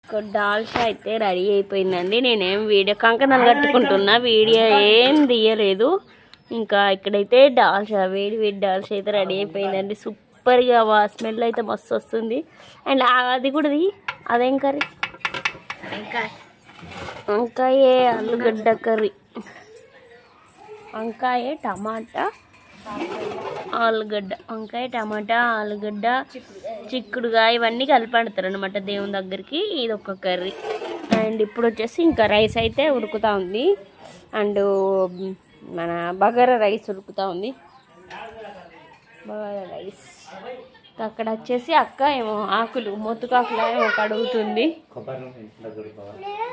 ఒక డాల్స్ అయితే రెడీ అయిపోయిందండి నేనేం వీడియో కంకణాలు కట్టుకుంటున్నా వీడియో ఏం తీయలేదు ఇంకా ఇక్కడైతే డాల్స్ వేడి వేడి డాల్స్ అయితే రెడీ అయిపోయిందండి సూపర్గా వా స్మెల్ అయితే మస్తు వస్తుంది అండ్ అది కూడా ఇది అదేం కర్రీ వంకాయ ఆలుగడ్డ కర్రీ వంకాయ టమాటా ఆలుగడ్డ వంకాయ టమాటా ఆలుగడ్డ చిక్కుడుగాయ ఇవన్నీ కలిపడతారు అనమాట దేవుని దగ్గరికి ఇది ఒక కర్రీ అండ్ ఇప్పుడు వచ్చేసి ఇంకా రైస్ అయితే ఉడుకుతా ఉంది అండ్ మన బగారా రైస్ ఉడుకుతా ఉంది బగారా రైస్ అక్కడ వచ్చేసి అక్క ఏమో ఆకులు మొత్తుకాకులు ఏమో కడుగుతుంది కొబ్బరి నూనె ఇంట్లో దొరికిపోవా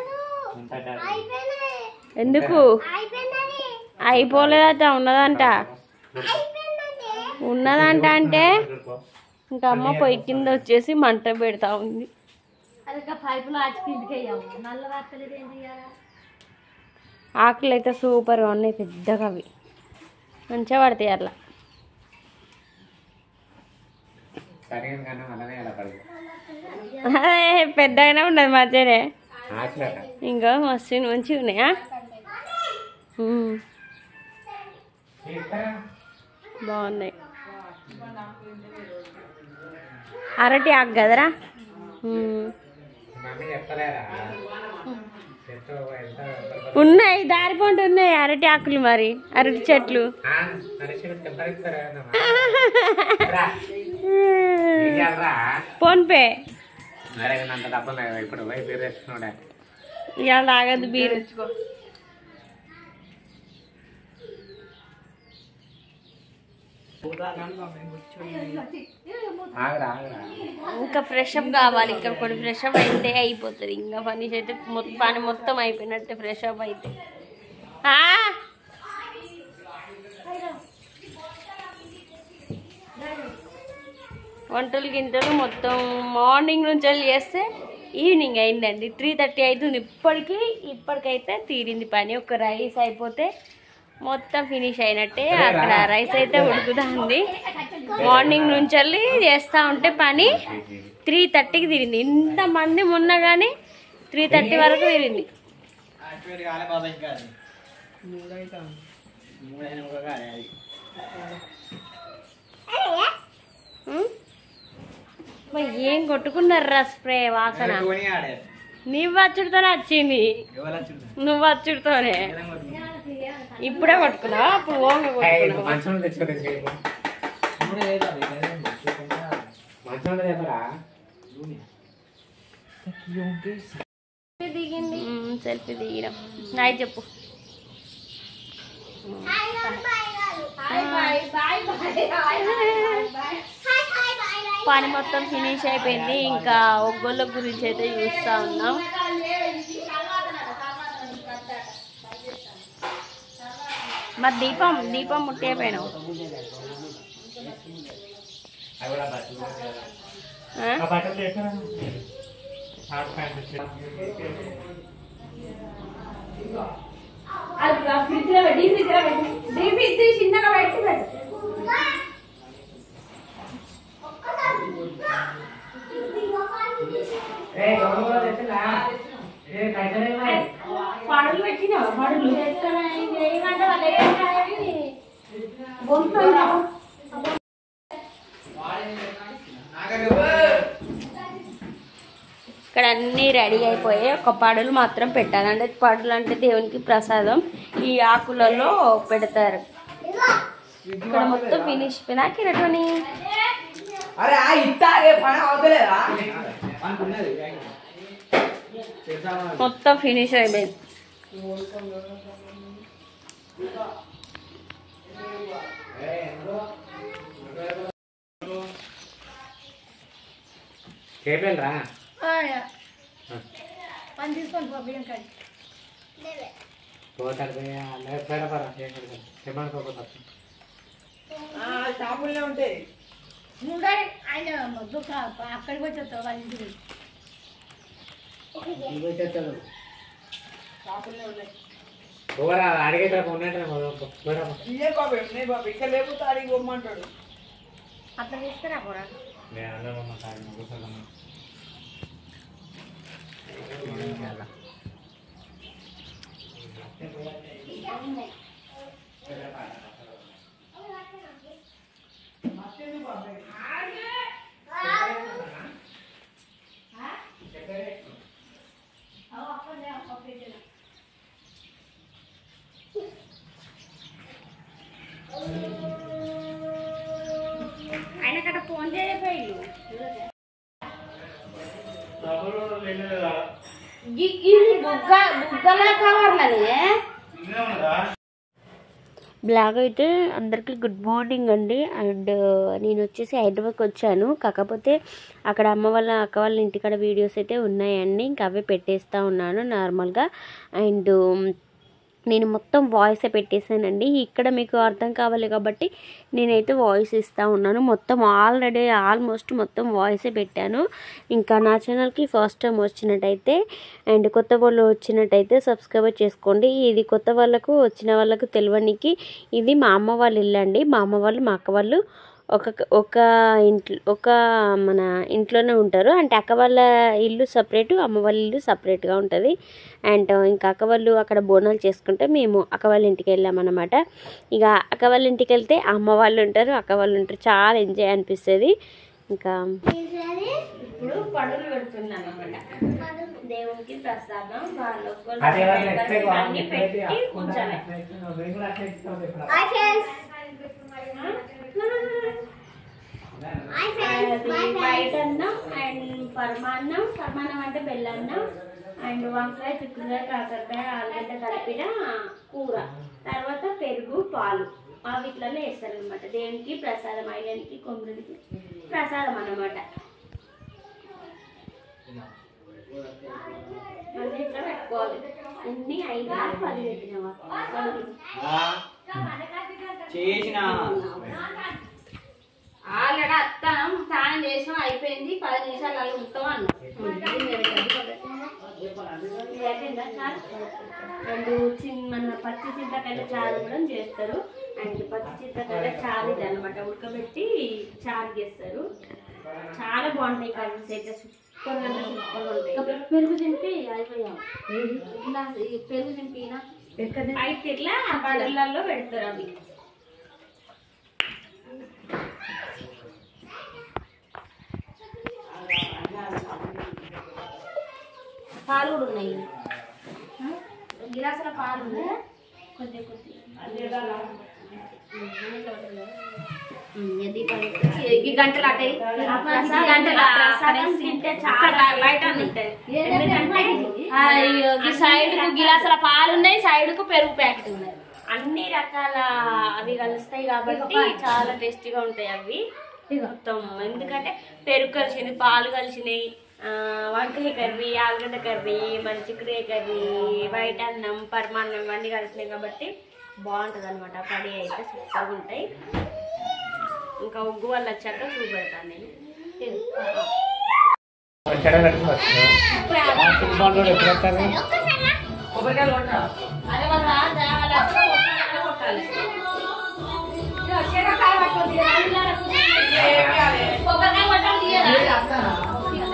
ఎందుకు అయిపోలేదట ఉన్నదంట ఉన్నదంట అంటే ఇంకా అమ్మ పొయ్యి కింద వచ్చేసి మంట పెడతా ఉంది ఆకులు అయితే సూపర్గా ఉన్నాయి పెద్దగా అవి మంచిగా పడతాయి అట్లా సరైన కానీ అలానే అలా పడదు అదే పెద్దగానే ఉన్నది మధ్యనే ఆకులట ఇంకా మస్తు మంచిగా ఉన్నాయా ఉమ్, బాగున్నాయి అరటి ఆకు కదరా ఉమ్. మమ్మీ చెప్పలేరా చెట్టు ఎంత ఉన్నాయి దారి పంట ఉన్నాయి అరటి ఆకులు మరి అరటి చెట్లు మనిషిని చెప్పరిస్తారా రా ఫోన్ పే మరి అంత డబ్బులు లేవు. ఇప్పుడు పోయి బీర్ తెచ్చుకున్నాడే ఇవాళ తాగదు బీరు ఆగరా ఆగరా ఇంకా ఫ్రెష్ అప్ కావాలి ఇక్కడ కొన్ని ఫ్రెష్ అప్ అయితే అయిపోతుంది ఇంకా పని అయితే మొత్తం పని మొత్తం అయిపోయినట్టే ఫ్రెష్ అప్ అయితే ఆ! వంటలు గింటలు మొత్తం మార్నింగ్ నుంచి వెళ్ళి చేస్తే ఈవినింగ్ అయిందండి త్రీ థర్టీ అవుతుంది ఇప్పటికీ ఇప్పటికైతే తీరింది పని ఒక రైస్ అయిపోతే మొత్తం ఫినిష్ అయినట్టే అక్కడ రైస్ అయితే ఉడుకుతుంది మార్నింగ్ నుంచి వెళ్ళి చేస్తూ ఉంటే పని త్రీ థర్టీకి తిరిగింది ఇంతమంది ఉన్నా కానీ త్రీ థర్టీ వరకు తిరిగింది ఉం? మరి ఏం కొట్టుకున్నారా స్ప్రే వాసన నువ్వు వచ్చుడితోనే వచ్చింది నువ్వు వచ్చుడితోనే ఇప్పుడే కొట్టుకున్నావా అప్పుడు ఓంగ కొట్టుకున్నావా మంచం తెచ్చుకోలేదు మంచం చెప్పరా సెల్ఫీ దిగినాం నాయ్ చెప్పు పని మొత్తం ఫినిష్ అయిపోయింది ఇంకా ఒగ్గోళ్ళ గురించి అయితే చూస్తా ఉన్నాం మరి దీపం దీపం ముట్టేపోయినావు ఆ? బట్టలు తెచ్చారా షార్ట్ ప్యాంట్ పడులు పెట్టినావా పడులు ఇక్కడ అన్నీ రెడీ అయిపోయాయి ఒక పడులు మాత్రం పెట్టాలి అంటే పడులు అంటే దేవునికి ప్రసాదం ఈ ఆకులలో పెడతారు ఇక్కడ మొత్తం ఫినిష్ పోయినా కిరటోని అరే ఆ ఇత్తారే పని అవతలేదా మొత్తం ఫినిష్ అయిపోయింది చేపలరా పోతాడు పేడపరా చెప్పనుకోకపోతే షాపుల్లో ఉంటాయి షాపుల్లో ఉన్నాయి పోరా అడిగేట ఉన్నట్టు ఇదే బాబు ఉన్నాయి బాబు ఇక్కడ లేకపోతే అడిగి పోమ్మంటాడు అట్లా తీసుకురా కూడా గి- ఇది బుగ్గ బుగ్గల కవర్లనే బ్లాగ్ అయితే అందరికీ గుడ్ మార్నింగ్ అండి అండ్ నేను వచ్చేసి హైదరాబాద్కి వచ్చాను కాకపోతే అక్కడ అమ్మ వాళ్ళ అక్క వాళ్ళ ఇంటికాడ వీడియోస్ అయితే ఉన్నాయండి ఇంకా అవే పెట్టేస్తూ ఉన్నాను నార్మల్గా అండ్ నేను మొత్తం వాయిస్ పెట్టేశానండి ఇక్కడ మీకు అర్థం కావాలి కాబట్టి నేనైతే వాయిస్ ఇస్తూ ఉన్నాను మొత్తం ఆల్రెడీ ఆల్మోస్ట్ మొత్తం వాయిసే పెట్టాను ఇంకా నా ఛానల్కి ఫస్ట్ టైం వచ్చినట్టయితే అండ్ కొత్త వాళ్ళు వచ్చినట్టయితే సబ్స్క్రైబ్ చేసుకోండి ఇది కొత్త వాళ్ళకు వచ్చిన వాళ్ళకు తెలియనికి ఇది మా అమ్మ వాళ్ళ ఇల్లు అండి మా అమ్మ వాళ్ళు మా అక్క వాళ్ళు ఒక ఒక ఇంట్లో ఒక మన ఇంట్లోనే ఉంటారు అంటే అక్క వాళ్ళ ఇల్లు సపరేట్ అమ్మ వాళ్ళ ఇల్లు సపరేట్గా ఉంటుంది అండ్ ఇంకా అక్క వాళ్ళు అక్కడ బోనాలు చేసుకుంటే మేము అక్క వాళ్ళ ఇంటికి వెళ్ళామన్నమాట ఇక అక్క వాళ్ళ ఇంటికి వెళ్తే అమ్మ వాళ్ళు ఉంటారు అక్క వాళ్ళు ఉంటారు చాలా ఎంజాయ్ అనిపిస్తుంది ఇంకా ఇప్పుడు పడులు పెడుతున్నాను అనమాట దేవునికి ప్రసాదం వాళ్ళు అదే వాళ్ళు ఎక్కడ అన్ని పెట్టి కూర్చోవాలి అది వైట్ అన్నం అండ్ పరమాన్నం పరమాన్నం అంటే బెల్లన్నం అండ్ వంకాయ చిక్కుడుకాయ కాకరకాయ ఆలుగడ్డ కలిపిన కూర తర్వాత పెరుగు పాలు ఆ వీటిలలో వేస్తారు అనమాట దేవునికి ప్రసాదం ఐలానికి కొమ్మరికి ప్రసాదం అన్నమాట అన్ని ఇట్లా పెట్టుకోవాలి అన్ని ఐదు పది పెట్టినవా చేసిన ఆల్రెడీ అత్తానం స్నానం చేసాం అయిపోయింది పది నిమిషాలు అలా ఉంటాం అన్నాం అండ్ చిన్న మన పచ్చి చింతకాయల చారు కూడా చేస్తారు అండ్ పచ్చి చింతకాయల చారు ఇది అనమాట ఉడకబెట్టి చారు చేస్తారు చాలా బాగుంటాయి కర్రీస్ అయితే సూపర్ అంటే సూపర్ ఉంటాయి పెరుగు దింపి అయిపోయాం ఇలా ఈ పెరుగు దింపినా అయితే ఇట్లా బడలలో పెడతారు అవి పాలు కూడా ఉన్నాయి గిలాసుల పాలు ఉన్నాయి కొద్దిగా కొద్దిగా ఈ గంటలు అటే గంటల ప్రసాదం తింటే చాలా బయట ఉంటుంది ఎందుకంటే ఈ సైడ్ కు గిలాసుల పాలు ఉన్నాయి సైడ్ కు పెరుగు ప్యాకెట్ ఉన్నాయి అన్ని రకాల అవి కలుస్తాయి కాబట్టి చాలా టేస్టీగా ఉంటాయి అవి మొత్తం ఎందుకంటే పెరుగు కలిసింది పాలు కలిసినాయి ఆ, వంకాయ కర్రీ ఆలుగడ్డ కర్రీ మన చిక్కుడుకాయ కర్రీ వైట్ అన్నం పరమాన్నం ఇవన్నీ కలిసినాయి కాబట్టి బాగుంటుంది అనమాట పడి అయితే సూపర్గా ఉంటాయి ఇంకా ఉగ్గు వాళ్ళు వచ్చాక చూపెడతాను నేను చెడ కట్టుకుని వచ్చిన బాగుంటాడు ఎప్పుడు వస్తారు కొబ్బరికాయలు కొట్టా అదే వాళ్ళు రాదా వాళ్ళు వచ్చి కొట్టాలి, కొట్టాలి ఇదిగో శనగకాయ పట్టుకోండి, ఇదిగో రాళ్ళ కూర్చొని కొబ్బరికాయ కొట్టాలి తీయరా?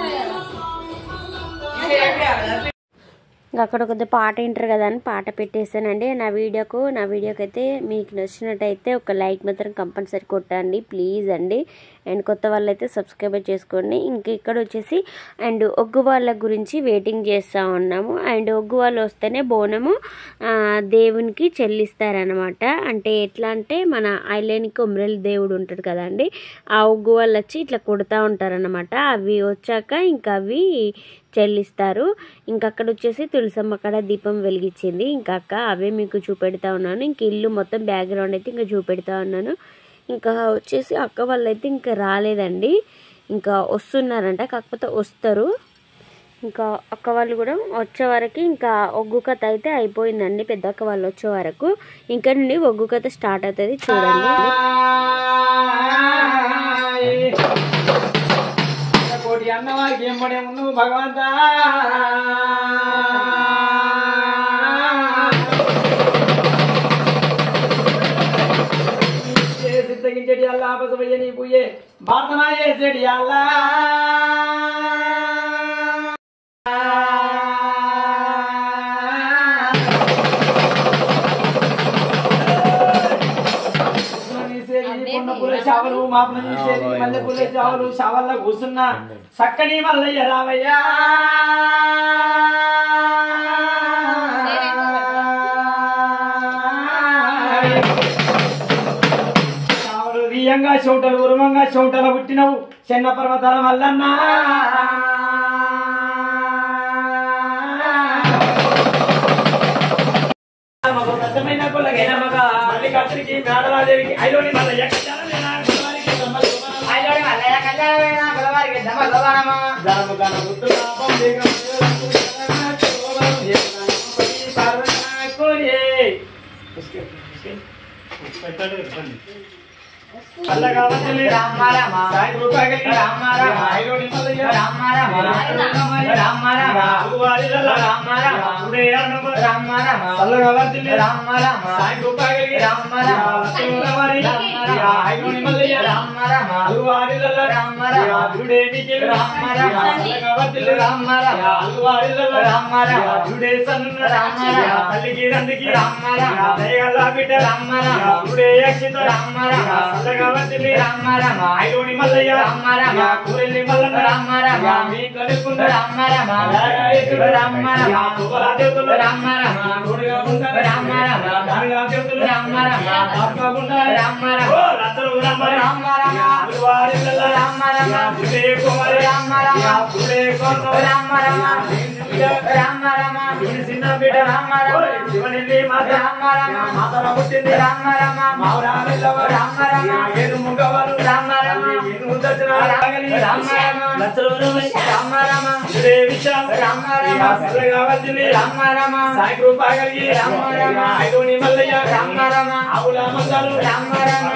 ఇంకా అక్కడ కొద్దిగా పాట వింటారు కదా అని పాట పెట్టేశానండి నా వీడియోకు నా వీడియోకి అయితే మీకు నచ్చినట్టయితే ఒక లైక్ మాత్రం కంపల్సరీ కొట్టండి ప్లీజ్ అండి అండ్ కొత్త వాళ్ళు అయితే సబ్స్క్రైబ్ చేసుకోండి ఇంకా ఇక్కడ వచ్చేసి అండ్ ఒగ్గు వాళ్ళ గురించి వెయిటింగ్ చేస్తూ ఉన్నాము అండ్ ఒగ్గు వాళ్ళు వస్తేనే బోనము ఆ, దేవునికి చెల్లిస్తారనమాట అంటే ఎట్లా అంటే మన ఐలేని కొమ్రెల్ దేవుడు ఉంటాడు కదండి ఆ ఒగ్గు వాళ్ళు వచ్చి ఇట్లా కొడుతూ ఉంటారనమాట అవి వచ్చాక ఇంకా అవి చెల్లిస్తారు ఇంకా అక్కడ వచ్చేసి తులసమ్మ అక్కడ దీపం వెలిగించింది ఇంకా అక్క అవే మీకు చూపెడతా ఉన్నాను ఇంక ఇల్లు మొత్తం బ్యాక్గ్రౌండ్ అయితే ఇంకా చూపెడతా ఉన్నాను ఇంకా వచ్చేసి అక్క వాళ్ళు అయితే ఇంకా రాలేదండి ఇంకా వస్తున్నారంట కాకపోతే వస్తారు ఇంకా అక్క వాళ్ళు కూడా వచ్చే వరకు ఇంకా ఒగ్గు కథ అయితే అయిపోయిందండి పెద్ద అక్క వాళ్ళు వచ్చే వరకు ఇంకా నుండి ఒగ్గు కథ స్టార్ట్ అవుతుంది చూడండి కోటి అన్నవారికి ఏం పడే ఉన్నావు భగవంతా సిద్ధగించేటి అల్లా పసపయ్య నీ పుయ్యే భారతనా చేసేటి అల్లా కొండ పూల చావలు మాపన చూసేది మల్లె పూల చావలు చావల్ల కూర్చున్నా చక్కని మల్లయ్య రావయ్యా చావలు రియంగా చౌటలు ఉరుమంగా చౌటల పుట్టినవు చిన్న పర్వతాల మల్లన్నా మేడలాదేవికి ఐలోని మల్లయ్య కళ్యాణమేనా గొల్లవారికి దమ్మ శోభనమా. ఐలోని మల్లయ్య కళ్యాణమేనా గొల్లవారికి దమ్మ శోభనమా. దానము గణ బుద్ధు పాపం దిగం దేవరకు శరణమ శోభనం ఏకనామ పతి పార్వతన కోరియే. చల్లగా వచ్చలే. రామ రామ. సాయి రూపాయలకి. రామ రామ. ఐలోని మల్లయ్య. రామ రామ. రామ రామ. అగువారిలల్ల. రామ రామ. ఉడే అన్నమ. రామ రామ. చల్లగా వచ్చలే. రామ రామ. సాయి రూపాయలకి. రామ రామ. లక్ష్మీవారి. రామ రామ. ఐలోని మల్లయ్య. రామ రామ. అగువారిలల్ల. రామ రామ. ఉడే నీకెలు. రామ రామ. చల్లగా వచ్చలే. రామ రామ. అగువారిలల్ల. రామ రామ. ఉడే సన్నున్న. రామ రామ. తల్లికి తండ్రికి. రామ రామ. దయగల బిడ్డ. రామ రామ. ఉడే యక్షిత. రామ రామ. చల్లగా వచ్చలే. రామ రామ. ఐలోని మల్లయ్య. రామ రామ. కూరెల్లి మల్లన్న. రామ రామ. మీ కలుపుకున్న. రామ రామ. రాయకుడు. రామ రామ. శుభరాదేవులు. రామ రామ. తోడుగా ఉంటారు. రామ రామ. దానిలాదేవులు. రామ రామ. ఆత్మగా ఉంటారు. రామ రామ. ఓ రత్నలు రామ రామ రామ. గురువారిల్ల. రామ రామ. గురుడే కుమారి. రామ రామ. గురుడే కొను. రామ రామ. రామ రామ. శివుని చిన్న బిడ్డ. రామ రామ. ఓయ్ శివుని మాత. రామ రామ. మాతన పుట్టింది. రామ రామ. మావురాలిల్లవ. రామ రామ. ఏను ముంగవారు. రామ రామ. ఏను దర్శన. రాగలి. రామ రామ. లచ్చలు రూపై. రామ రామ. గురుడే విశాల. రామ రామ. చల్లగా వచ్చింది. రామ రామ. సాయి కృపాగలిగి. రామ రామ. ఐదోని మల్లయ్య. రామ రామ. ఆవుల మందాలు. రామ రామ.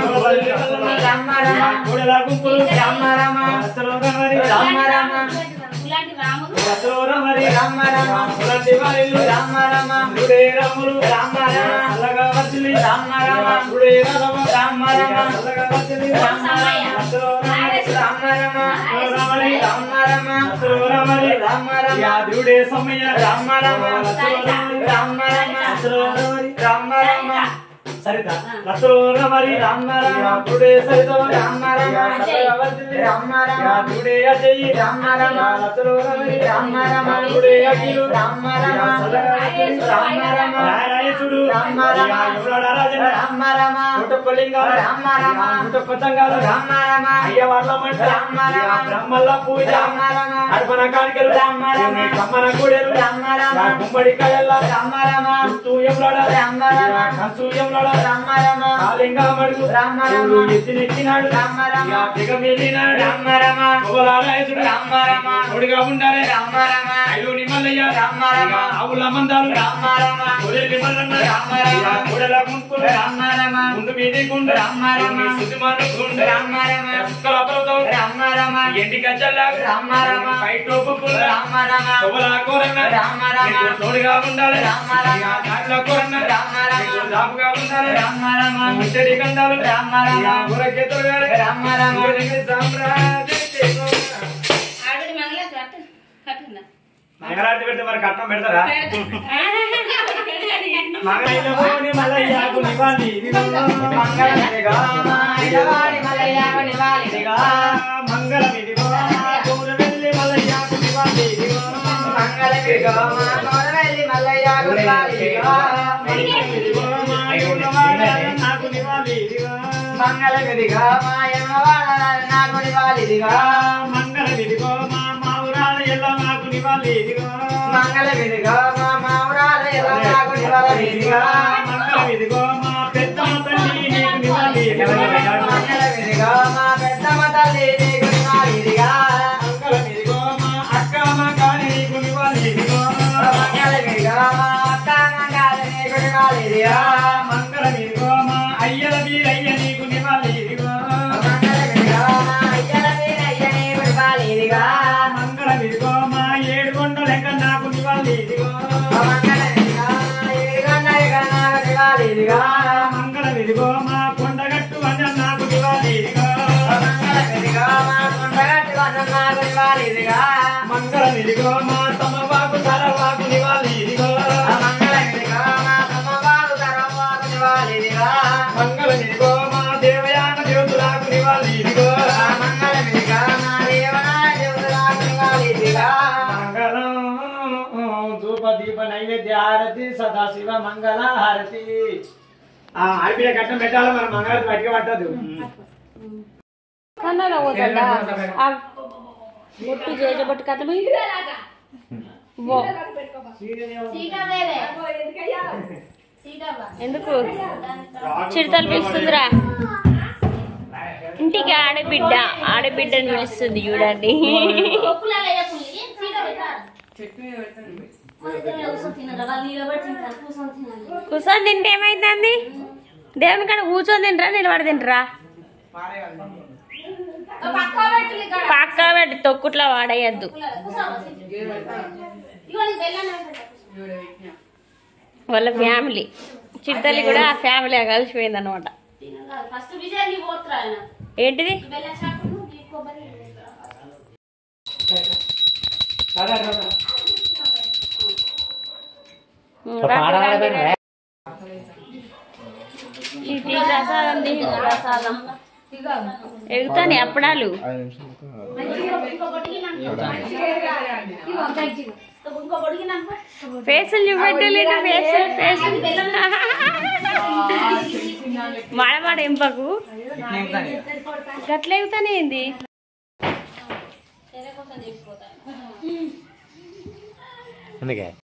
రామ రామ. కూడల గుంపులు. రామ రామ. లచ్చలు రమరి. రామ రామ. ఇలాంటి రాములు లచ్చలు రమరి. రామ రామ. కులంటి వారిల్లు. రామ రామ. గురుడే రాములు. రామ రామ. చల్లగా వచ్చింది. రామ రామ. గురుడే రామ. రామ రామ. చల్లగా వచ్చింది. రామ రామ. లచ్చలు రమరి. రామ రామ. రమరి. రామ రామ. లచ్చలు రమరి. రామ రామ. యా దేవుడే సమ్మయ్య. రామ రామ. లచ్చలు రమరి. రామ రామ. లచ్చలు రమరి. రామ రామ. సరిత లచ్చలు రమరి. రామ రామ. యా దేవుడే సరిత. రామ రామ. యా చల్లగా వచ్చింది. రామ రామ. యా దేవుడే అజయ్. రామ రామ. యా లచ్చలు రమరి. రామ రామ. యా దేవుడే అఖిలు. రామ రామ. యా చల్లగా వచ్చింది. రామ రామ. రాయసుడు. రామ రామ. యా యువరాడ రాజన్న. రామ రామ. ముట్టపల్లింగాలు. రామ రామ. యా ముట్టపతంగాలు. రామ రామ. అయ్యవార్ల మంట. రామ రామ. యా బ్రహ్మల్ల పూజ. రామ రామ. అర్పణ కాಣಿకలు. రామ రామ. యా కమ్మన కూడెలు. రామ రామ. యా గుమ్మడి కాయల్ల. రామ రామ. గుత్తు ఎంలాడ. రామ రామ. యా కంచు ఎంలాడ. రామ రామ. కాలింగా మడుగు. రామ రామ. ఊరు ఎత్తినెక్కినాడు. రామ రామ. యా దిగమిలినాడు. రామ రామ. కుబలారాయసుడు. రామ రామ. తోడుగా ఉండాలి. రామ రామ. ఐలోని మల్లయ్య. రామ రామ. యా ఆవుల మందాలు. రామ రామ. కొడెలి మల్లన్న. రామ రామ. యా కొడెల గుంపులు. రామ రామ. ముందు మీది గుండు. రామ రామ. సుద్దిమాను గుండు. రామ రామ. సుక్కల పర్వతం. రామ రామ. ఎండి గజ్జల్లా. రామ రామ. పైటోపు పుల్ల. రామ రామ. కొబల కోరన్న. రామ రామ. నీకు తోడుగా ఉండాలి. రామ రామ. యా దాంట్లో కోరన్న. రామ రామ. నీకు దాపుగా ఉండాలి. రామ రామ. ముట్టడి గండాలు. రామ రామ. యా గురకెత్తులుగాలి. రామ రామ. గురికి సామ్రాజ్యం చేకూర. ఆవిడ మంగళ కట్టు కట్టిందా మంగళారతి పెడితే మరి కట్నం పెడతారా మంగళైనపోని మల్లయ్యకు నివాళి ఇదిగో. మంగళమిదిగో మా ఇలవాడి మల్లయ్యకు నివాళిదిగో. మంగళం ఇదిగో వెళ్ళి మల్లయ్యకు నివాళి ఇదిగో. మంగళమిదిగో మా కోరవెల్లి మల్లయ్యకు నివాళిదిగో. ఇదిగో మా యువవాడ నాకు నివాళి ఇదిగో. మంగళమిదిగో మా యమవాడ నాకు నివాళిదిగో. మంగళం ఇదిగో మా మావురాల ఎల్ల నాకు నివాళి ఇదిగో. మంగళమిదిగో మా మావురాలు ఎలా నాకు నివాళిదిగో. మంగళం ఇదిగో మా పెద్దమ్మ తల్లి నీకు నివాళి ఇదిగో. మంగళమిదిగో మా పెద్దమ్మ తల్లి నీకు నివాళిదిగా. మంగళం ఇదిగో మా అక్క మా కాని నీకు నివాళి ఇదిగో. మంగళమిదిగో మా అక్క మంగాలి నీకు నివాళిదిగా. మంగళం ఇదిగో మా అయ్యల వీరయ్య నీకు నివాళి ఇదిగో. మంగళమిదిగో మా అయ్యల వీరయ్య నీకు నివాళిదిగా. మంగళం ఇదిగో మా ఏడు కొండ లెక్క నాకు నివాళి ఇదిగో. మంగళమిదిగో మా ఏడుగొండలిగా నాకు నివాళిదిగా. మంగళం ఇదిగో మా కొండగట్టు అన్న నాకు నివాళి ఇదిగో. మంగళమిదిగో మా కొండగట్టు కొండ నాకు నివాళిదిగా. మంగళం ఇదిగో మా సమవాకు సరవాకు నివాళి ఇదిగో. మంగళమిదిగో మా సమవాకు తరవాకు నివాళిదిగా. మంగళం ఇదిగో మా దేవయాన జ్యోతులకు నివాళి ఇదిగో. మంగళమిదిగో మా దేవనాయ దేవులకు నివాళిదిగా. మంగళం ధూప దీప నైవేద్య హారతి సదాశివ మంగళ హారతి ఆ ఆడిపిల్ల కట్టం పెట్టాలి మన మంగళారతి బయటకు పట్టదు కన్నా పోతుందా ఆ ముట్టు చేజబట్టు కట్టమి ఓ సీత వేరే ఎందుకు చిడతలు పిలుస్తుందిరా ఇంటికి ఆడబిడ్డ ఆడబిడ్డని పిలుస్తుంది చూడండి కూర్చొని తింటే ఏమైతుంది దేవుని కాడ కూర్చొని తింటరా నిలబడి తింటరా పక్క పెట్టి తొక్కుట్లా వాడేయద్దు వాళ్ళ ఫ్యామిలీ చిడతల్లి కూడా ఆ ఫ్యామిలీ కలిసిపోయింది అనమాట ఫస్ట్ విజయాన్ని పోతురా ఆయన ఏంటిది బెల్లం చాకును ఈ కొబ్బరి ఈ టీ ప్రసాదం టీ ప్రసాదం ఎగుతాని అప్పడాలు ఇంకొకటికి నాకు ఫేసులు చూపెట్టలేదు ఫేసులు ఫేసులు మాడమాడ ఎంపకు గట్ల ఎగుతానే ఏంది అందుకే